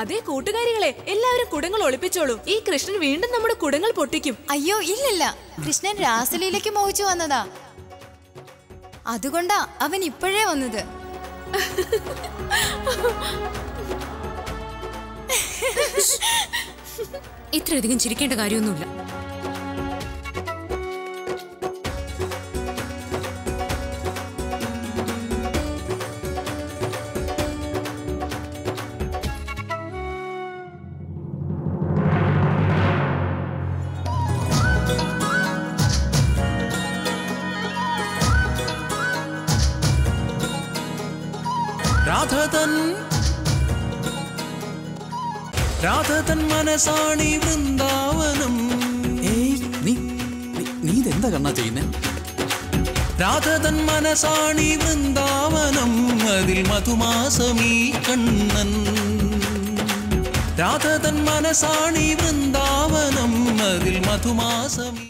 അതേ കൂട്ടുകാരികളെ എല്ലാവരും കുടങ്ങൾ ഒളിപ്പിച്ചോളൂ ഈ കൃഷ്ണൻ വീണ്ടും നമ്മുടെ കുടങ്ങൾ പൊട്ടിക്കും അയ്യോ ഇല്ലില്ല കൃഷ്ണൻ രാസലീലയ്ക്ക് മോഹിച്ചു വന്നതാ അതുകൊണ്ടാ അവൻ ഇപ്പോഴേ വന്നത് ഇത്രയധികം ചിരിക്കേണ്ട കാര്യമൊന്നുമില്ല രാധതൻ രാധതൻ മനസാണി വൃന്ദാവനം ഏയ് നീ നീ- നീ ഇതെന്താ കണ്ണാ ചെയ്യുന്നേ രാധതൻ മനസാണി വൃന്ദാവനം അതിൽ മധുമാസമീ കണ്ണൻ രാധതൻ മനസാണി വൃന്ദാവനം അതിൽ മധുമാസമീ